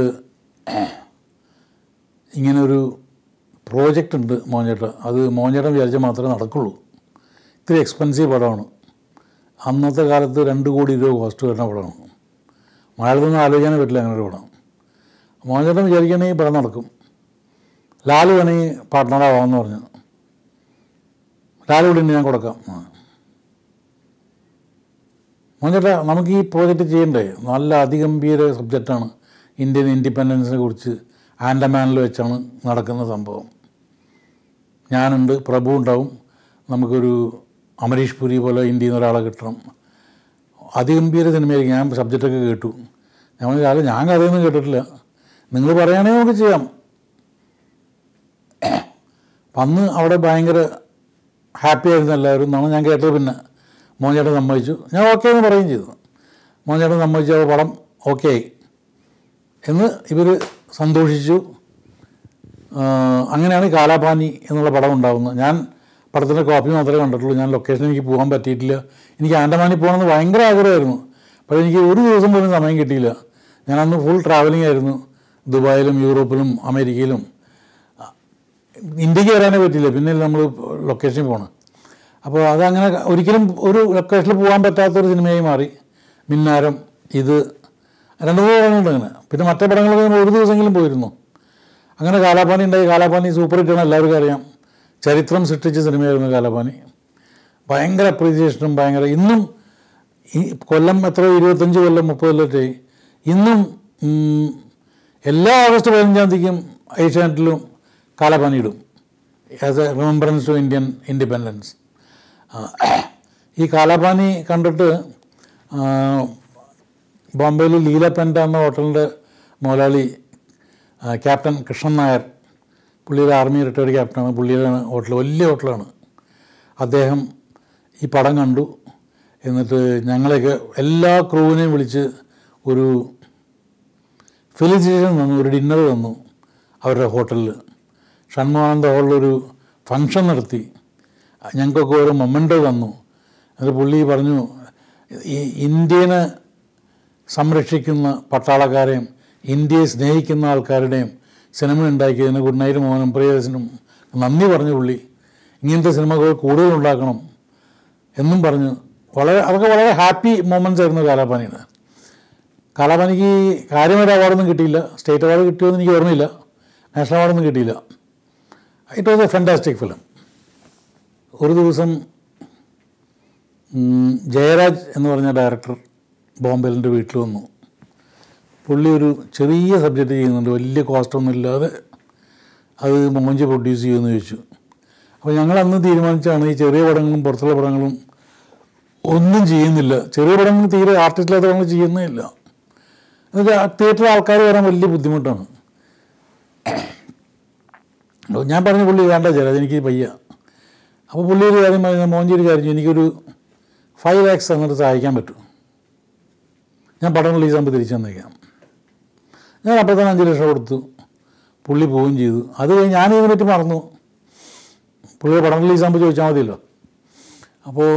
ഇങ്ങനെ ഒരു പ്രോജക്റ്റ് ഉണ്ട് മോഞ്ചേട്ട അത് മോഞ്ചേട്ടൻ വിചാരിച്ചാൽ മാത്രമേ നടക്കുള്ളൂ ഇത്തിരി എക്സ്പെൻസീവ് പടമാണ് അന്നത്തെ കാലത്ത് രണ്ട് കോടി രൂപ കോസ്റ്റ് വരുന്ന പടമാണ് മലയാളത്തൊന്നും ആലോചിക്കാനേ പറ്റില്ല അങ്ങനെ ഒരു പടം മോഹൻചേട്ടൻ വിചാരിക്കുകയാണെങ്കിൽ ഈ പടം നടക്കും ലാലു വേണമെങ്കിൽ പാർട്ട്ണറാവാമെന്ന് പറഞ്ഞു ലാലു കൂടി ഉണ്ട് ഞാൻ കൊടുക്കാം ആ. മോഹൻചേട്ടാ നമുക്ക് ഈ പ്രോജക്റ്റ് ചെയ്യണ്ടേ നല്ല അതിഗംഭീര സബ്ജക്റ്റാണ് ഇന്ത്യൻ ഇൻഡിപെൻഡൻസിനെ കുറിച്ച് ആൻഡമാനിൽ വെച്ചാണ് നടക്കുന്ന സംഭവം ഞാനുണ്ട് പ്രഭു ഉണ്ടാവും നമുക്കൊരു അമരീഷ് പുരി പോലെ ഇന്ത്യയിൽ നിന്ന് ഒരാളെ കിട്ടണം അതിഗംഭീര സിനിമയായിരിക്കും ഞാൻ സബ്ജക്റ്റൊക്കെ കേട്ടു ഞാൻ പറഞ്ഞു, "ലാലു, ഞാൻ കഥയൊന്നും കേട്ടിട്ടില്ല നിങ്ങൾ പറയുകയാണെങ്കിൽ നമുക്ക് ചെയ്യാം അപ്പം അന്ന് അവിടെ ഭയങ്കര ഹാപ്പി ആയിരുന്നു എല്ലാവരും എന്നാണ് ഞാൻ കേട്ടത് പിന്നെ മോഹൻചേട്ടൻ സമ്മതിച്ചു ഞാൻ ഓക്കെ എന്ന് പറയുകയും ചെയ്തു മോഹൻചേട്ടൻ സമ്മതിച്ചു അപ്പോൾ പടം ഓക്കെ ആയി എന്ന് ഇവർ സന്തോഷിച്ചു ആ, അങ്ങനെയാണ് ഈ കാലാപാനി എന്നുള്ള പടം ഉണ്ടാകുന്നത് ഞാൻ പടത്തിൻ്റെ കോപ്പി മാത്രമേ കണ്ടിട്ടുള്ളൂ ഞാൻ ലൊക്കേഷൻ എനിക്ക് പോകാൻ പറ്റിയിട്ടില്ല എനിക്ക് ആൻഡമാനിൽ പോകണമെന്ന് ഭയങ്കര ആഗ്രഹമായിരുന്നു പക്ഷേ എനിക്ക് ഒരു ദിവസം പോലും സമയം കിട്ടിയില്ല ഞാൻ അന്ന് ഫുൾ ട്രാവലിംഗ് ആയിരുന്നു ദുബായിലും യൂറോപ്പിലും അമേരിക്കയിലും ഇന്ത്യക്ക് വരാനേ പറ്റില്ല പിന്നെ നമ്മൾ ലൊക്കേഷനിൽ പോകണം അപ്പോൾ അതങ്ങനെ ഒരിക്കലും ഒരു ലൊക്കേഷനിൽ പോകാൻ പറ്റാത്തൊരു സിനിമയായി മാറി മിന്നാരം ഇത് രണ്ട് മൂന്ന് പടങ്ങളുണ്ട് അങ്ങനെ പിന്നെ മറ്റേ പടങ്ങളൊക്കെ നമ്മൾ ഒരു ദിവസമെങ്കിലും പോയിരുന്നു അങ്ങനെ കാലാപാനി ഉണ്ടായി കാലാപാനി സൂപ്പർ ഹിറ്റാണ് എല്ലാവർക്കും അറിയാം ചരിത്രം സൃഷ്ടിച്ച സിനിമയായിരുന്നു കാലാപാനി ഭയങ്കര അപ്രീസിയേഷനും ഭയങ്കര ഇന്നും ഈ കൊല്ലം എത്ര ഇരുപത്തഞ്ച് കൊല്ലം മുപ്പത് കൊല്ലറ്റായി ഇന്നും ഉം, എല്ലാ ഓഗസ്റ്റ് പതിനഞ്ചാം തീയതിക്കും ഏഷ്യാനെറ്റിലും കാലാപാനി ഇടും as a remembrance to Indian independence ഈ കാലാപാനി കണ്ടിട്ട് ആ, ബോംബെയിൽ ലീല പെൻറ്റ എന്ന ഹോട്ടലിൻ്റെ മുതലാളി ആ, ക്യാപ്റ്റൻ കൃഷ്ണൻ നായർ പുള്ളിയുടെ ആർമി റിട്ടയർഡ് ക്യാപ്റ്റനാണ് പുള്ളിയുടെ ഹോട്ടൽ വലിയ ഹോട്ടലാണ് അദ്ദേഹം ഈ പടം കണ്ടു എന്നിട്ട് ഞങ്ങളെയൊക്കെ എല്ലാ ക്രൂവിനെയും വിളിച്ച് ഒരു ഫെലിസിറ്റേഷൻ തന്നു ഒരു ഡിന്നർ തന്നു അവരുടെ ഹോട്ടലിൽ ഷൺമുഖാനന്ദ ഹാളിലൊരു ഫങ്ഷൻ നടത്തി ഞങ്ങൾക്കൊക്കെ ഓരോ മൊമെൻ്റോ തന്നു എന്നിട്ട് പുള്ളി പറഞ്ഞു ഈ ഇന്ത്യനെ സംരക്ഷിക്കുന്ന പട്ടാളക്കാരെയും ഇന്ത്യയെ സ്നേഹിക്കുന്ന ആൾക്കാരുടെയും സിനിമ ഉണ്ടാക്കിയതിന് ഗുഡ് നൈറ്റ് മോഹനും പ്രിയദർശനും നന്ദി പറഞ്ഞു പുള്ളി ഇങ്ങനത്തെ സിനിമകൾ കൂടുതൽ ഉണ്ടാക്കണം എന്നും പറഞ്ഞു വളരെ അതൊക്കെ വളരെ ഹാപ്പി മൊമെൻറ്റ്സ് ആയിരുന്നു കാലാപാനിയുടെ കാലാപാനിക്ക് കാര്യമായിട്ട് അവാർഡൊന്നും കിട്ടിയില്ല സ്റ്റേറ്റ് അവാർഡ് കിട്ടിയോന്ന് എനിക്ക് ഓർമ്മയില്ല നാഷണൽ അവാർഡൊന്നും കിട്ടിയില്ല it was a fantastic film ഒരു ദിവസം ഉം, ജയരാജ് എന്ന് പറഞ്ഞ ഡയറക്ടർ ബോംബെലിൻ്റെ വീട്ടിൽ വന്നു പുള്ളി ഒരു ചെറിയ സബ്ജക്റ്റ് ചെയ്യുന്നുണ്ട് വലിയ കോസ്റ്റൊന്നും ഇല്ലാതെ അത് മോഞ്ചി പ്രൊഡ്യൂസ് ചെയ്യുമെന്ന് ചോദിച്ചു അപ്പോൾ ഞങ്ങൾ അന്ന് തീരുമാനിച്ചാണ് ഈ ചെറിയ പടങ്ങളും പുറത്തുള്ള പടങ്ങളും ഒന്നും ചെയ്യുന്നില്ല ചെറിയ പടങ്ങൾ തീരെ ആർട്ടിസ്റ്റില്ലാത്ത പടങ്ങൾ ചെയ്യുന്നേ ഇല്ല എന്നുവെച്ചാൽ തിയേറ്ററിൽ ആൾക്കാർ വരാൻ വലിയ ബുദ്ധിമുട്ടാണ് അപ്പോൾ ഞാൻ പറഞ്ഞു പുള്ളി വേണ്ട ചേരാ എനിക്ക് വയ്യ അപ്പോൾ പുള്ളി ഒരു കാര്യം പറയുന്നത് മോഞ്ചി ഒരു കാര്യം ചെയ്യ്, എനിക്കൊരു ഫൈവ് ലാക്സ് തന്നിട്ട് സഹായിക്കാൻ പറ്റും ഞാൻ പടം റിലീസ് ആകുമ്പോൾ തിരിച്ചു തന്നേക്കാം ഞാൻ അപ്പോൾ തന്നെ അഞ്ച് ലക്ഷം കൊടുത്തു പുള്ളി പോവുകയും ചെയ്തു അത് കഴിഞ്ഞ് ഞാനിതിനെ പറ്റി മറന്നു പുള്ളിയുടെ പടം റിലീസ് ആകുമ്പോൾ ചോദിച്ചാൽ മതിയല്ലോ അപ്പോൾ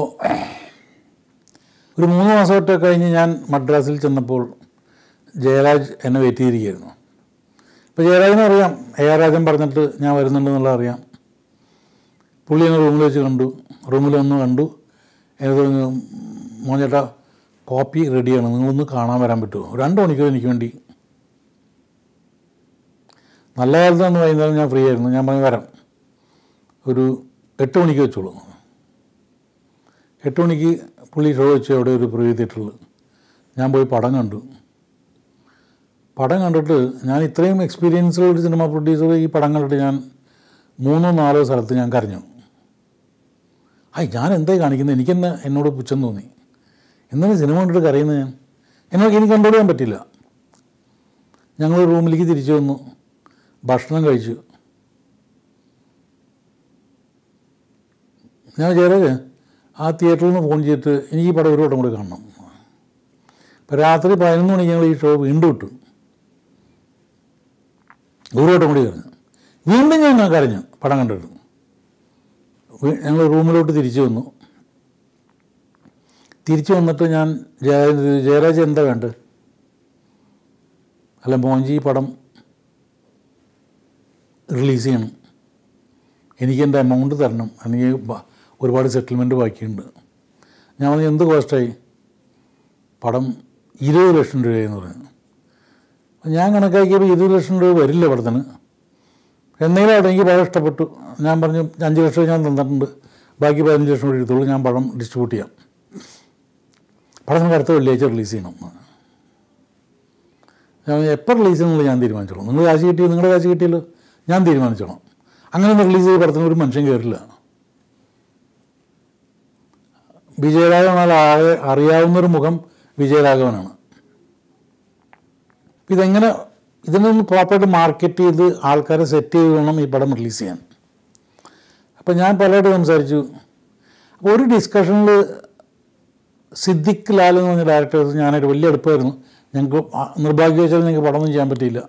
ഒരു മൂന്ന് മാസമൊക്കെ കഴിഞ്ഞ് ഞാൻ മദ്രാസിൽ ചെന്നപ്പോൾ ജയരാജ് എന്നെ വെയിറ്റ് ചെയ്തിരിക്കുകയായിരുന്നു ഇപ്പോൾ ജയരാജിനെ അറിയാം എ ആർ രാജൻ പറഞ്ഞിട്ട് ഞാൻ വരുന്നുണ്ടെന്നുള്ളത് അറിയാം പുള്ളി എന്നെ റൂമിൽ വെച്ച് കണ്ടു റൂമിൽ വന്ന് കണ്ടു എനിക്ക് പറഞ്ഞു മോനേട്ടാ കോപ്പി റെഡിയാണ് നിങ്ങളൊന്ന് കാണാൻ വരാൻ പറ്റുമോ രണ്ട് മണിക്കൂർ എനിക്ക് വേണ്ടി നല്ല കാലത്ത് അന്ന് വൈകുന്നേരം ഞാൻ ഫ്രീ ആയിരുന്നു ഞാൻ പറഞ്ഞു വരാം ഒരു എട്ട് മണിക്ക് വെച്ചോളൂ എട്ട് മണിക്ക് പുള്ളി ഷോ വെച്ചു അവിടെ ഒരു പ്രിവ്യൂ തിയേറ്ററിൽ ഞാൻ പോയി പടം കണ്ടു പടം കണ്ടിട്ട് ഞാൻ ഇത്രയും എക്സ്പീരിയൻസുള്ള ഒരു സിനിമ പ്രൊഡ്യൂസർ ഈ പടം കണ്ടിട്ട് ഞാൻ മൂന്നോ നാലോ സ്ഥലത്ത് ഞാൻ കരഞ്ഞു ഹായ് ഞാൻ എന്തായി കാണിക്കുന്നത് എനിക്കെന്നെ എന്നോട് പുച്ഛം തോന്നി എന്താണ് സിനിമ കണ്ടിട്ട് കരയുന്നത് ഞാൻ എന്നോട് എനിക്ക് കൺട്രോൾ ചെയ്യാൻ പറ്റില്ല ഞങ്ങൾ റൂമിലേക്ക് തിരിച്ചു വന്നു ഭക്ഷണം കഴിച്ചു ഞാൻ വിചാരിച്ചത് ആ തിയേറ്ററിൽ നിന്ന് ഫോൺ ചെയ്തിട്ട് എനിക്ക് ഈ പടം ഒരു വട്ടം കൂടി കാണണം അപ്പോൾ രാത്രി പതിനൊന്ന് മണിക്ക് ഞങ്ങൾ ഈ ഷോ വീണ്ടും ഇട്ടു ഒരു വട്ടം കൂടി കരഞ്ഞു വീണ്ടും ഞാൻ കരഞ്ഞു പടം കണ്ടിട്ട് വീ- ഞങ്ങൾ റൂമിലോട്ട് തിരിച്ചു വന്നു തിരിച്ചു വന്നിട്ട് ഞാൻ ജയ ജയരാജ് എന്താ വേണ്ടത് അല്ല മോൻജി ഈ പടം റിലീസ് ചെയ്യണം എനിക്ക് എൻ്റെ എമൗണ്ട് തരണം എനിക്ക് ബ- ഒരുപാട് സെറ്റിൽമെൻറ്റ് ബാക്കിയുണ്ട് ഞാൻ പറഞ്ഞു എന്ത് കോസ്റ്റായി പടം ഇരുപത് ലക്ഷം രൂപയെന്ന് പറഞ്ഞു അപ്പോൾ ഞാൻ കണക്കാക്കിയപ്പോൾ ഇരുപത് ലക്ഷം രൂപ വരില്ല പടത്തിന് എന്തെങ്കിലും അവിടെ എനിക്ക് പടം ഇഷ്ടപ്പെട്ടു ഞാൻ പറഞ്ഞു അഞ്ച് ലക്ഷം ഞാൻ തന്നിട്ടുണ്ട് ബാക്കി പതിനഞ്ച് ലക്ഷം കൂടി എടുത്തോളൂ ഞാൻ പടം ഡിസ്ട്രിബ്യൂട്ട് ചെയ്യാം പടം നമുക്ക് അടുത്ത വെള്ളിയാഴ്ച റിലീസ് ചെയ്യണം ഞാൻ പറഞ്ഞു, എപ്പോൾ റിലീസ് ചെയ്യുന്നത് ഞാൻ തീരുമാനിച്ചോളാം നിങ്ങൾ കാശ് കിട്ടിയോ നിങ്ങളുടെ കാശ് കിട്ടിയല്ലോ ഞാൻ തീരുമാനിച്ചോളാം അങ്ങനെ ഒന്ന് റിലീസ് ചെയ്ത പടത്തിന് ഒരു മനുഷ്യൻ കയറില്ല വിജയരാഘവനാൽ ആകെ അറിയാവുന്നൊരു മുഖം വിജയരാഘവനാണ് ഇതെങ്ങനെ ഇതിനൊന്ന് പ്രോപ്പറായിട്ട് മാർക്കറ്റ് ചെയ്ത് ആൾക്കാരെ സെറ്റ് ചെയ്ത് വേണം ഈ പടം റിലീസ് ചെയ്യാൻ അപ്പോൾ ഞാൻ പലരോട് സംസാരിച്ചു അപ്പോൾ ഒരു ഡിസ്കഷനിൽ സിദ്ദിഖ് ലാൽ എന്ന് പറഞ്ഞ ഡയറക്ടേഴ്സ് ഞാനായിട്ട് വലിയ അടുപ്പമായിരുന്നു ഞങ്ങൾക്ക് ആ- നിർഭാഗ്യവശാൽ ഞങ്ങൾക്ക് പടമൊന്നും ചെയ്യാൻ പറ്റിയില്ല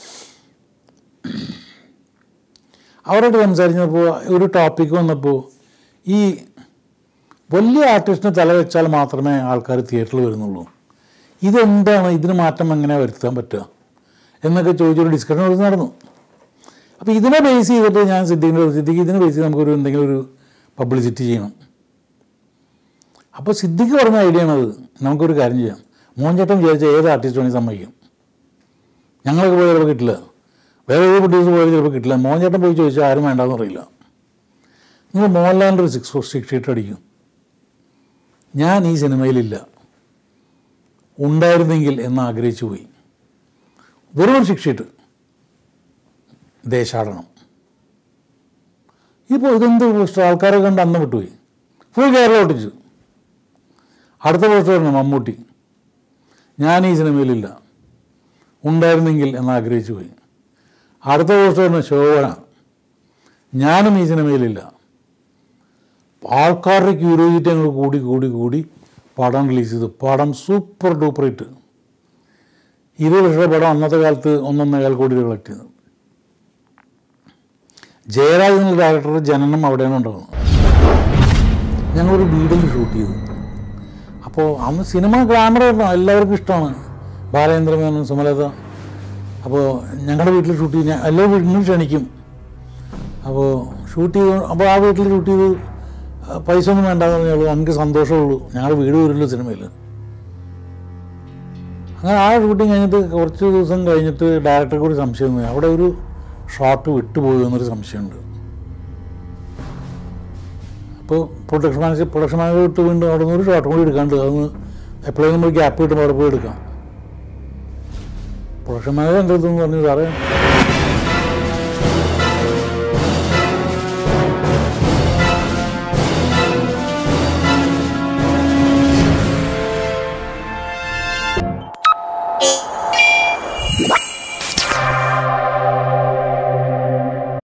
അവരോട് സംസാരിച്ചപ്പോൾ ഒരു ടോപ്പിക്ക് വന്നപ്പോൾ ഈ വലിയ ആർട്ടിസ്റ്റിനെ തല വെച്ചാൽ മാത്രമേ ആൾക്കാർ തിയേറ്ററിൽ വരുന്നുള്ളൂ ഇതെന്താണ് ഇതിന് മാറ്റം എങ്ങനെ വരുത്താൻ പറ്റുക എന്നൊക്കെ ചോദിച്ചൊരു ഡിസ്കഷൻ ഒരു നടന്നു അപ്പോൾ ഇതിനെ ബേസ് ചെയ്തിട്ട് ഞാൻ സിദ്ദീഖിൻ്റെ സിദ്ദീഖ് ഇതിനെ ബേസ് ചെയ്ത് നമുക്കൊരു എന്തെങ്കിലും ഒരു പബ്ലിസിറ്റി ചെയ്യണം അപ്പോൾ സിദ്ദിഖ് പറഞ്ഞ ഐഡിയ ആണത് നമുക്കൊരു കാര്യം ചെയ്യാം മോഹൻചേട്ടൻ വിചാരിച്ച ഏത് ആർട്ടിസ്റ്റ് വേണമെങ്കിൽ സമ്മതിക്കും ഞങ്ങളൊക്കെ പോയി ചിലപ്പോൾ കിട്ടില്ല വേറെ ഏത് പ്രൊഡ്യൂസർ പോയാലും ചിലപ്പോൾ കിട്ടില്ല മോഹൻചേട്ടൻ പോയി ചോദിച്ചാൽ ആരും വേണ്ടാന്ന് പറയില്ല നിങ്ങൾ മോഹൻലാലിൻ്റെ ഒരു സിക്സ് സിക്സ് ഷീറ്റ് അടിക്കും ഞാൻ ഈ സിനിമയിലില്ല ഉണ്ടായിരുന്നെങ്കിൽ എന്ന് ആഗ്രഹിച്ചു പോയി വെറും ഒരു സിക്സ് ഷീറ്റ് ദേശാടനം ഇപ്പോൾ ഇതെന്ത് പോസ്റ്റർ ആൾക്കാരെ കണ്ട് അന്ന് വിട്ടുപോയി ഫുൾ കേരളം ഒട്ടിച്ചു അടുത്ത പോസ്റ്റർ പറഞ്ഞു മമ്മൂട്ടി ഞാൻ ഈ സിനിമയിലില്ല ഉണ്ടായിരുന്നെങ്കിൽ എന്ന് ആഗ്രഹിച്ചു പോയി അടുത്ത പോസ്റ്റർ പറഞ്ഞു ശോഭന ഞാനും ഈ സിനിമയിലില്ല ആൾക്കാരുടെ ക്യൂരിയോസിറ്റി ഞങ്ങൾ കൂടി കൂടി കൂടി പടം റിലീസ് ചെയ്തു പടം സൂപ്പർ ഡൂപ്പർ ഹിറ്റ് ഇരുപത് ലക്ഷം പടം അന്നത്തെ കാലത്ത് ഒന്നൊന്നേകാൽ കോടി രൂപ കളക്ട് ചെയ്തു ജയരാജ് എന്ന ഡയറക്ടറുടെ ജനനം അവിടെയാണ് ഉണ്ടാകുന്നത് ഞങ്ങളൊരു വീഡിയോ ഷൂട്ട് ചെയ്തു അപ്പോൾ അന്ന് സിനിമ ഗ്ലാമർ എല്ലാവർക്കും ഇഷ്ടമാണ് ബാലേന്ദ്രമേനോൻ സുമലത അപ്പോൾ ഞങ്ങളുടെ വീട്ടിൽ ഷൂട്ട് ചെയ്ത് ഞാൻ എല്ലാ വീട്ടിലും ക്ഷണിക്കും അപ്പോൾ ഷൂട്ട് ചെയ്ത് അപ്പോൾ ആ വീട്ടിൽ ഷൂട്ട് ചെയ്ത് ആ, പൈസ ഒന്നും വേണ്ടെന്ന് പറഞ്ഞുള്ളൂ നമുക്ക് സന്തോഷമുള്ളൂ ഞങ്ങളുടെ വീട് വരുമല്ലോ സിനിമയിൽ അങ്ങനെ ആ ഷൂട്ടിങ് കഴിഞ്ഞിട്ട് കുറച്ച് ദിവസം കഴിഞ്ഞിട്ട് ഡയറക്ടറെ കൂടി സംശയം തോന്നി അവിടെ ഒരു ഷോട്ട് വിട്ടുപോയി എന്നൊരു സംശയമുണ്ട് അപ്പോൾ പ്രൊഡക്ഷൻ മാനേജർ പ്രൊഡക്ഷൻ മാനേജർ വിട്ട് വീണ്ടും അവിടെ നിന്ന് ഒരു ഷോട്ടും കൂടി എടുക്കാണ്ട് അതൊന്ന് എപ്പോഴും നമ്മൾ ഗ്യാപ്പ് കിട്ടുമ്പോൾ അവിടെ പോയി എടുക്കാം പ്രൊഡക്ഷൻ മാനേജർ എൻ്റെ അടുത്ത് നിന്ന് പറഞ്ഞു സാറേ